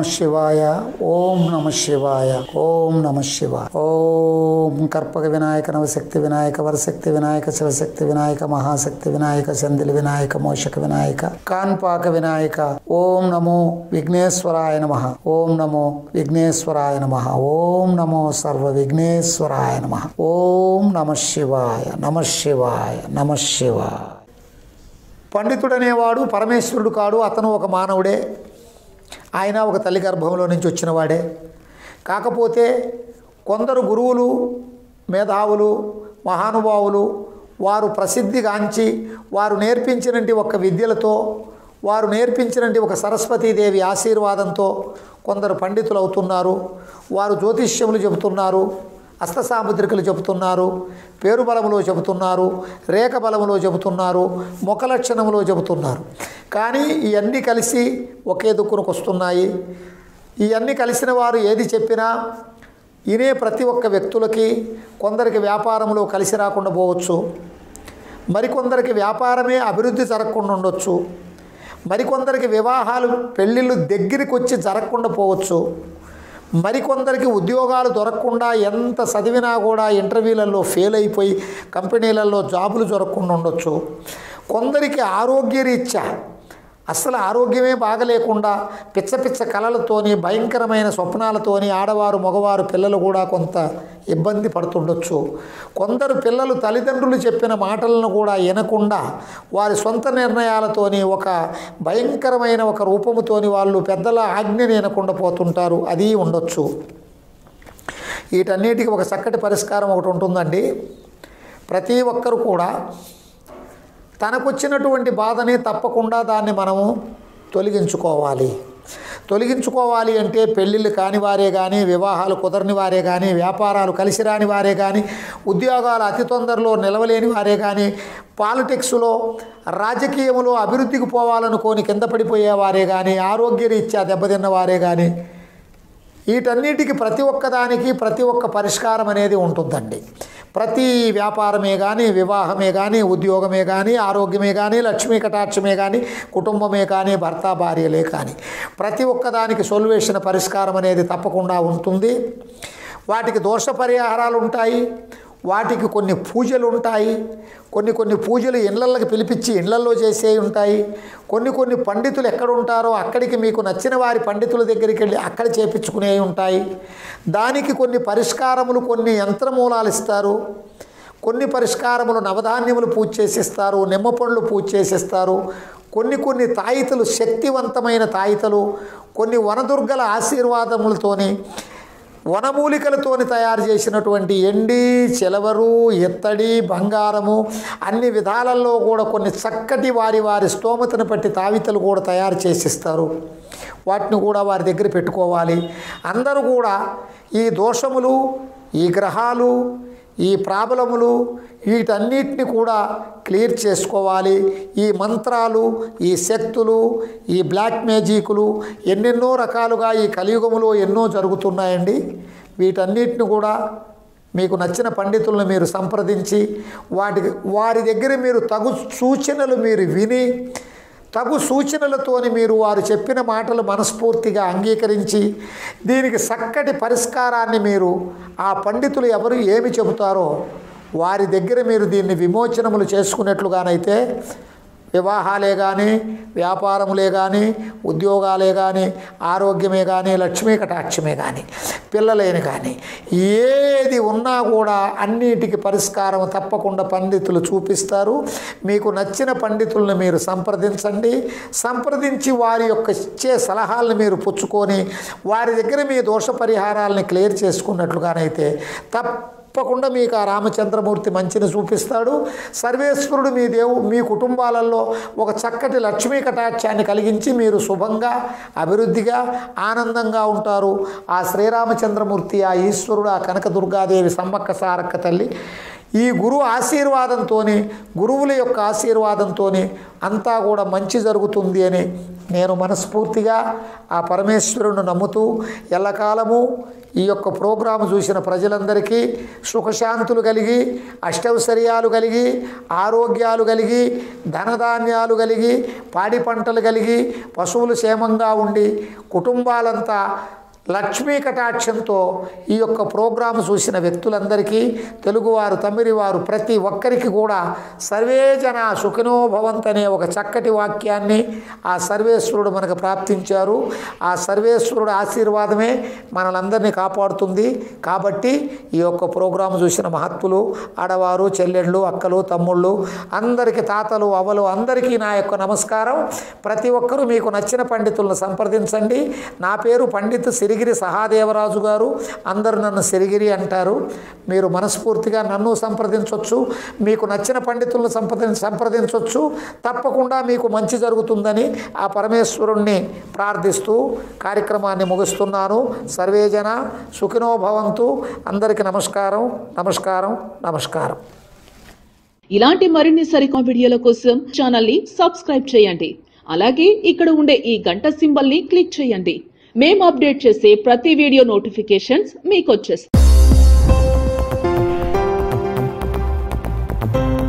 శివాయ ఓం నమ శివాయ ఓం నమ శివాయ ఓం కర్పక వినాయక నవశక్తి వినాయక వరశక్తి వినాయక శివశక్తి వినాయక మహాశక్తి వినాయక చందిలి వినాయక మోషక వినాయక కాన్పాక వినాయక ఓం నమో విఘ్నేశ్వరాయ నమ ఓం నమో విఘ్నేశ్వరాయ నమ ఓం నమో సర్వ విఘ్నేశ్వరాయ నమ ఓం నమ శివాయ నమ శివాయ నమ శివాయ పండితుడనేవాడు పరమేశ్వరుడు కాడు అతను ఒక మానవుడే ఆయన ఒక తల్లి గర్భంలో నుంచి వచ్చినవాడే కాకపోతే కొందరు గురువులు మేధావులు మహానుభావులు వారు ప్రసిద్ధిగాంచి వారు నేర్పించినటువంటి ఒక విద్యలతో వారు నేర్పించినటువంటి ఒక సరస్వతీదేవి ఆశీర్వాదంతో కొందరు పండితులు అవుతున్నారు వారు జ్యోతిష్యములు చెబుతున్నారు అస్త సాముద్రికలు చెబుతున్నారు పేరు బలములో చెబుతున్నారు రేఖ బలములో చెబుతున్నారు ముఖ లక్షణములో చెబుతున్నారు కానీ ఇవన్నీ కలిసి ఒకే దుక్కునకు వస్తున్నాయి ఇవన్నీ కలిసిన వారు ఏది చెప్పినా ఇనే ప్రతి ఒక్క వ్యక్తులకి కొందరికి వ్యాపారంలో కలిసి రాకుండా పోవచ్చు మరికొందరికి వ్యాపారమే అభివృద్ధి జరగకుండా ఉండొచ్చు మరికొందరికి వివాహాలు పెళ్ళిళ్ళు దగ్గరికి వచ్చి జరగకుండా పోవచ్చు మరికొందరికి ఉద్యోగాలు దొరకకుండా ఎంత చదివినా కూడా ఇంటర్వ్యూలలో ఫెయిల్ అయిపోయి కంపెనీలలో జాబులు దొరకకుండా ఉండొచ్చు కొందరికి ఆరోగ్యరీత్యా అస్సలు ఆరోగ్యమే బాగలేకుండా పిచ్చ పిచ్చ కళలతోని భయంకరమైన స్వప్నాలతోని ఆడవారు మగవారు పిల్లలు కూడా కొంత ఇబ్బంది పడుతుండొచ్చు కొందరు పిల్లలు తల్లిదండ్రులు చెప్పిన మాటలను కూడా వినకుండా వారి సొంత నిర్ణయాలతోని ఒక భయంకరమైన ఒక రూపముతోని వాళ్ళు పెద్దల ఆజ్ఞని వినకుండా పోతుంటారు అది ఉండొచ్చు వీటన్నిటికీ ఒక చక్కటి పరిష్కారం ఒకటి ఉంటుందండి ప్రతి ఒక్కరు కూడా తనకొచ్చినటువంటి బాధని తప్పకుండా దాన్ని మనము తొలగించుకోవాలి తొలగించుకోవాలి అంటే పెళ్ళిళ్ళు కాని వారే కానీ వివాహాలు కుదరని వారే కానీ వ్యాపారాలు కలిసి రాని వారే కానీ ఉద్యోగాలు అతి తొందరలో నిలవలేని వారే కానీ పాలిటిక్స్లో రాజకీయంలో అభివృద్ధికి పోవాలనుకోని కింద పడిపోయేవారే కానీ ఆరోగ్యరీత్యా దెబ్బతిన్న వారే కానీ వీటన్నిటికి ప్రతి ఒక్కదానికి ప్రతి ఒక్క పరిష్కారం అనేది ఉంటుందండి ప్రతి వ్యాపారమే కానీ వివాహమే కానీ ఉద్యోగమే కానీ ఆరోగ్యమే కానీ లక్ష్మీ కటాక్షమే కానీ కుటుంబమే కానీ భర్త భార్యలే కానీ ప్రతి ఒక్కదానికి సొల్యూషన్ పరిష్కారం అనేది తప్పకుండా ఉంటుంది వాటికి దోష పరిహారాలు ఉంటాయి వాటికి కొన్ని పూజలు ఉంటాయి కొన్ని కొన్ని పూజలు ఇళ్లకి పిలిపించి ఇళ్లల్లో చేసే ఉంటాయి కొన్ని కొన్ని పండితులు ఎక్కడ ఉంటారో అక్కడికి మీకు నచ్చిన వారి పండితుల దగ్గరికి వెళ్ళి అక్కడ చేపించుకునే ఉంటాయి దానికి కొన్ని పరిష్కారములు కొన్ని యంత్రమూలాలు ఇస్తారు కొన్ని పరిష్కారములు నవధాన్యములు పూజ చేసిస్తారు నిమ్మ పండ్లు పూజ చేసిస్తారు కొన్ని కొన్ని తాయితలు శక్తివంతమైన తాయితలు కొన్ని వనదుర్గల ఆశీర్వాదములతోని వనమూలికలతోని తయారు చేసినటువంటి ఎండి చెలవరు ఎత్తడి బంగారము అన్ని విధాలలో కూడా కొన్ని చక్కటి వారి వారి స్తోమతను బట్టి తావితలు కూడా తయారు చేసిస్తారు వాటిని కూడా వారి దగ్గర పెట్టుకోవాలి అందరూ కూడా ఈ దోషములు ఈ గ్రహాలు ఈ ప్రాబలములు వీటన్నిటిని కూడా క్లియర్ చేసుకోవాలి ఈ మంత్రాలు ఈ శక్తులు ఈ బ్లాక్ మ్యాజిక్లు ఎన్నెన్నో రకాలుగా ఈ కలియుగములో ఎన్నో జరుగుతున్నాయండి వీటన్నిటిని కూడా మీకు నచ్చిన పండితులను మీరు సంప్రదించి వాటికి వారి దగ్గర మీరు తగు సూచనలు మీరు విని తగు సూచనలతోని మీరు వారు చెప్పిన మాటలు మనస్ఫూర్తిగా అంగీకరించి దీనికి చక్కటి పరిష్కారాన్ని మీరు ఆ పండితులు ఎవరు ఏమి చెబుతారో వారి దగ్గర మీరు దీన్ని విమోచనములు చేసుకున్నట్లుగానైతే వివాహాలే కానీ వ్యాపారములే కానీ ఉద్యోగాలే కానీ ఆరోగ్యమే కానీ లక్ష్మీ కటాక్షమే కానీ పిల్లలేని కానీ ఏది ఉన్నా కూడా అన్నిటికీ పరిష్కారం తప్పకుండా పండితులు చూపిస్తారు మీకు నచ్చిన పండితులను మీరు సంప్రదించండి సంప్రదించి వారి యొక్క ఇచ్చే సలహాలను మీరు పుచ్చుకొని వారి దగ్గర మీ దోష పరిహారాలని క్లియర్ చేసుకున్నట్లుగానైతే తప్ప తప్పకుండా మీకు ఆ రామచంద్రమూర్తి మంచిని చూపిస్తాడు సర్వేశ్వరుడు మీ దేవు మీ కుటుంబాలలో ఒక చక్కటి లక్ష్మీ కటాక్షాన్ని కలిగించి మీరు శుభంగా అభివృద్ధిగా ఆనందంగా ఉంటారు ఆ శ్రీరామచంద్రమూర్తి ఆ ఈశ్వరుడు ఆ కనకదుర్గాదేవి సమ్మక్క సారక్క తల్లి ఈ గురు ఆశీర్వాదంతోనే గురువుల యొక్క ఆశీర్వాదంతోనే అంతా కూడా మంచి జరుగుతుంది అని నేను మనస్ఫూర్తిగా ఆ పరమేశ్వరుని నమ్ముతూ ఎల్లకాలము ఈ యొక్క ప్రోగ్రాం చూసిన ప్రజలందరికీ సుఖశాంతులు కలిగి అష్టౌశ్వర్యాలు కలిగి ఆరోగ్యాలు కలిగి ధనధాన్యాలు కలిగి పాడి పంటలు కలిగి పశువులు క్షేమంగా ఉండి కుటుంబాలంతా లక్ష్మీ కటాక్షంతో ఈ యొక్క ప్రోగ్రాం చూసిన వ్యక్తులందరికీ తెలుగువారు తమిళవారు ప్రతి ఒక్కరికి కూడా సర్వే జన సుఖినో భవంత్ అనే ఒక చక్కటి వాక్యాన్ని ఆ సర్వేశ్వరుడు మనకు ప్రాప్తించారు ఆ సర్వేశ్వరుడు ఆశీర్వాదమే మనలందరినీ కాపాడుతుంది కాబట్టి ఈ యొక్క ప్రోగ్రాం చూసిన మహత్తులు ఆడవారు చెల్లెళ్ళు అక్కలు తమ్ముళ్ళు అందరికీ తాతలు అవలు అందరికీ నా యొక్క నమస్కారం ప్రతి ఒక్కరూ మీకు నచ్చిన పండితులను సంప్రదించండి నా పేరు పండిత్ సిరిగిరి సహాదేవరాజు గారు అందరూ నన్ను సిరిగిరి అంటారు మీరు మనస్ఫూర్తిగా నన్ను సంప్రదించవచ్చు మీకు నచ్చిన పండితులను సంప్రది సంప్రదించవచ్చు తప్పకుండా మీకు మంచి జరుగుతుందని ఆ పరమేశ్వరుణ్ణి ప్రార్థిస్తూ కార్యక్రమాన్ని ముగిస్తున్నాను సర్వేజన సుఖినో భవంతు అందరికీ నమస్కారం నమస్కారం నమస్కారం ఇలాంటి మరిన్ని సరికొత్త వీడియోల కోసం ఛానల్ ని సబ్స్క్రైబ్ చేయండి అలాగే ఇక్కడ ఉండే ఈ గంట సింబల్ ని క్లిక్ చేయండి మేము అప్డేట్ చేసే ప్రతి వీడియో నోటిఫికేషన్స్ మీకు వచ్చేస్తాయి